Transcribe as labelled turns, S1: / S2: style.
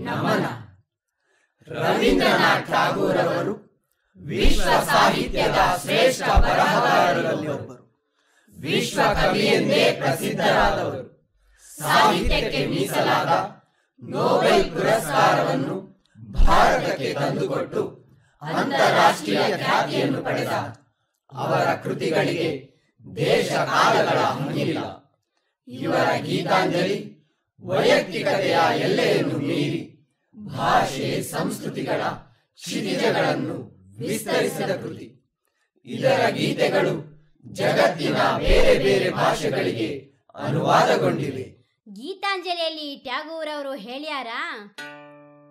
S1: ನಮನ ರವೀಂದ್ರನಾಥ್ ಠಾಗೂರ್ ಅವರು ವಿಶ್ವ ಸಾಹಿತ್ಯದ ಶ್ರೇಷ್ಠ ಬರಹಗಾರರಲ್ಲಿ ಒಬ್ಬರು ವಿಶ್ವ ಕವಿ ಎಂದೇ ಪ್ರಸಿದ್ಧರಾದವರು ಸಾಹಿತ್ಯಕ್ಕೆ ಮೀಸಲಾದ ನೊಬೆಲ್ ಪುರಸ್ಕಾರವನ್ನು ಭಾರತಕ್ಕೆ ತಂದುಕೊಟ್ಟು ಅಂತಾರಾಷ್ಟ್ರೀಯ ಖ್ಯಾತಿಯನ್ನು ಪಡೆದ ಅವರ ಕೃತಿಗಳಿಗೆ ದೇಶ ಕಾಲಗಳ ಹಂಗಿಲ್ಲ ಇವರ ಗೀತಾಂಜಲಿ ವೈಯಕ್ತಿಕತೆಯ ಎಲ್ಲೆಯನ್ನು ಮೀರಿ ಭಾಷೆ ಸಂಸ್ಕೃತಿಗಳ ಕ್ಷಿತಿಜಗಳನ್ನು ವಿಸ್ತರಿಸಿದ ಕೃತಿ ಇದರ ಗೀತೆಗಳು ಜಗತ್ತಿನ ಬೇರೆ ಬೇರೆ ಭಾಷೆಗಳಿಗೆ ಅನುವಾದಗೊಂಡಿವೆ
S2: ಗೀತಾಂಜಲಿಯಲ್ಲಿ ಟ್ಯಾಗೂರ್ ಅವರು ಹೇಳ್ಯಾರ